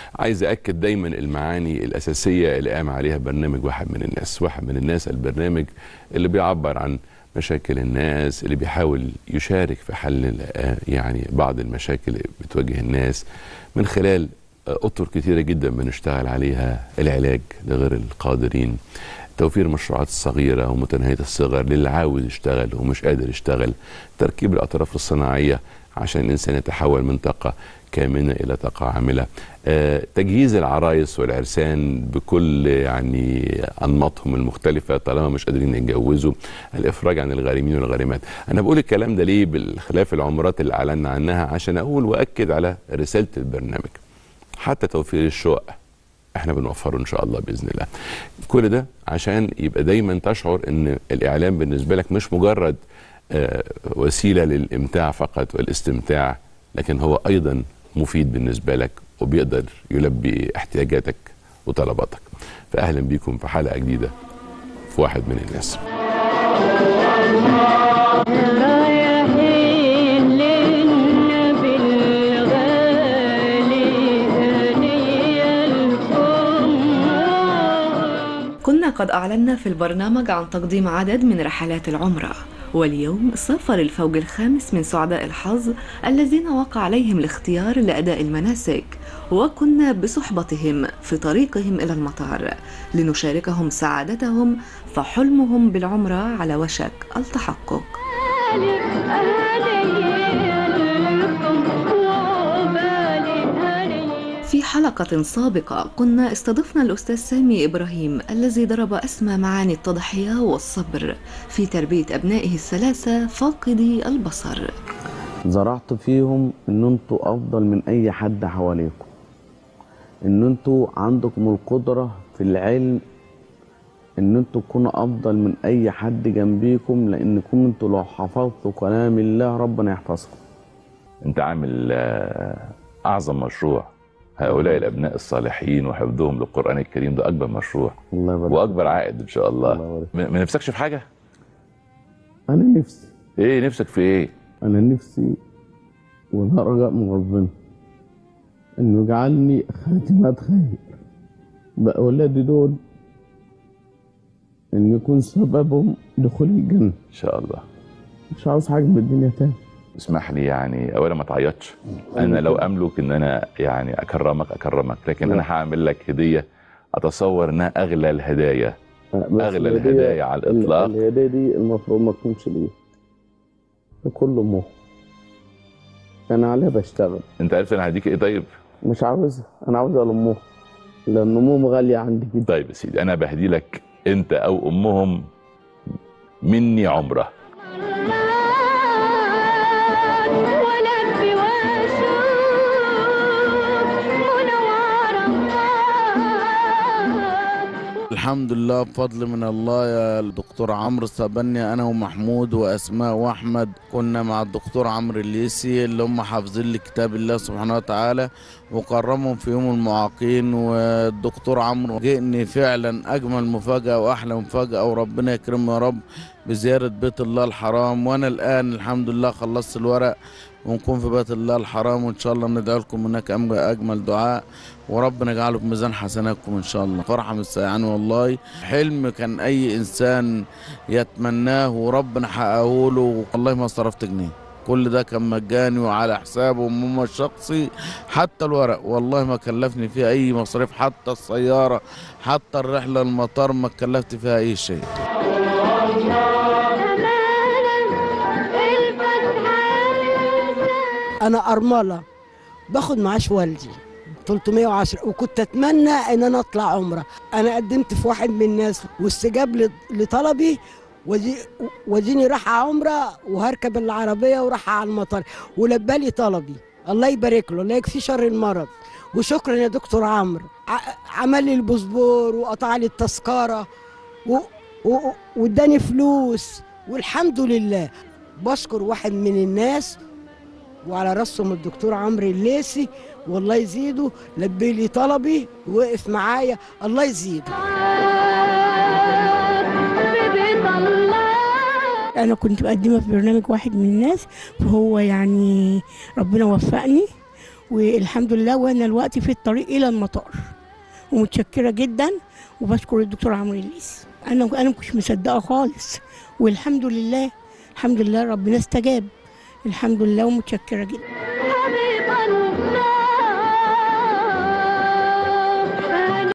عايز اكد دايما المعاني الاساسيه اللي قام عليها برنامج واحد من الناس واحد من الناس البرنامج اللي بيعبر عن مشاكل الناس اللي بيحاول يشارك في حل آه، يعني بعض المشاكل اللي بتواجه الناس من خلال آه، اطر كتيره جدا بنشتغل عليها العلاج لغير القادرين توفير المشروعات الصغيره ومتناهيه الصغر للي عاوز يشتغل ومش قادر يشتغل تركيب الاطراف الصناعيه عشان الانسان يتحول من طاقه كامنه الى طاقه عامله آه، تجهيز العرايس والعرسان بكل يعني انماطهم المختلفه طالما مش قادرين يتجوزوا الافراج عن الغارمين والغارمات انا بقول الكلام ده ليه بالخلاف العمرات اللي اعلنا عنها عشان اقول واكد على رساله البرنامج حتى توفير الشقق احنا بنوفره ان شاء الله باذن الله كل ده عشان يبقى دايما تشعر ان الاعلام بالنسبه لك مش مجرد آه، وسيله للامتاع فقط والاستمتاع لكن هو ايضا مفيد بالنسبه لك وبيقدر يلبي احتياجاتك وطلباتك فاهلا بيكم في حلقه جديده في واحد من الناس رايحين للنبي الغالي هنيا لكم كنا قد أعلنا في البرنامج عن تقديم عدد من رحلات العمرة واليوم سافر الفوج الخامس من سعداء الحظ الذين وقع عليهم الاختيار لأداء المناسك وكنا بصحبتهم في طريقهم إلى المطار لنشاركهم سعادتهم فحلمهم بالعمرة على وشك التحقق في حلقة سابقة كنا استضفنا الأستاذ سامي إبراهيم الذي ضرب أسمى معاني التضحية والصبر في تربية أبنائه الثلاثة فاقدي البصر زرعت فيهم ان انتوا افضل من اي حد حواليكم ان انتوا عندكم القدرة في العلم ان انتوا تكونوا افضل من اي حد جنبيكم لانكم انتوا لو حفظتوا كلام الله ربنا يحفظكم انت عامل آه، اعظم مشروع هؤلاء الابناء الصالحين وحفظهم للقران الكريم ده اكبر مشروع الله يبارك واكبر عائد ان شاء الله الله يبارك. ما ما نفسكش في حاجه انا نفسي ايه نفسك في ايه انا نفسي وده رجاء من ربنا انه يجعلني خاتمات خير باولادي دول ان يكون سببهم دخول الجنه ان شاء الله مش عاوز حاجه من الدنيا تاني اسمح لي يعني اولا ما تعيطش انا لو املك ان انا يعني اكرمك اكرمك لكن انا هعمل لك هديه اتصور انها اغلى الهدايا بس أغلى الهدية- الهدايا على الإطلاق. ال- الهدية دي المفروض ما تكونش ليه لكل أمه أنا عليها بشتغل انت عارف انا هديك ايه طيب مش عاوزها أنا عاوزها لأمه لأن أمهم غالية عندي جدا طيب يا سيدي انا بهدي لك انت او امهم مني عمره ولبي واشوف منورة الحمد لله بفضل من الله يا الدكتور عمرو صابني انا ومحمود واسماء واحمد كنا مع الدكتور عمرو الليسي اللي هم حافظين لي كتاب الله سبحانه وتعالى وكرمهم في يوم المعاقين والدكتور عمرو جئني فعلا اجمل مفاجاه واحلى مفاجاه وربنا يكرمه يا رب بزياره بيت الله الحرام وانا الان الحمد لله خلصت الورق ونكون في بيت الله الحرام وان شاء الله ندعو لكم هناك أم- اجمل دعاء وربنا يجعله في ميزان حسناتكم ان شاء الله فرحه من السيعان والله حلم كان اي انسان يتمناه وربنا حققه له والله ما صرفت جنيه كل ده كان مجاني وعلى حسابه ومما الشخصي حتى الورق والله ما كلفني فيه اي مصاريف حتى السياره حتى الرحله المطار ما كلفت فيها اي شيء انا ارمله باخد معاش والدي 310 وكنت اتمنى ان انا اطلع عمره انا قدمت في واحد من الناس واستجاب ل- لطلبي ودي وديني رايحه عمره وهركب العربيه ورايحه على المطار ولبالي طلبي الله يبارك له الله يكفي شر المرض وشكرا يا دكتور عمرو ع- عمل لي الباسبور وقطع لي التذكره و- و- واداني فلوس والحمد لله بشكر واحد من الناس وعلى راسهم الدكتور عمرو الليسي والله يزيده لبي لي طلبي وقف معايا الله يزيده في بيت الله انا كنت مقدمه في برنامج واحد من الناس فهو يعني ربنا وفقني والحمد لله وانا دلوقتي في الطريق الى المطار ومتشكره جدا وبشكر الدكتور عمرو الليثي انا انا مش مصدقه خالص والحمد لله الحمد لله ربنا استجاب الحمد لله ومتشكره جدا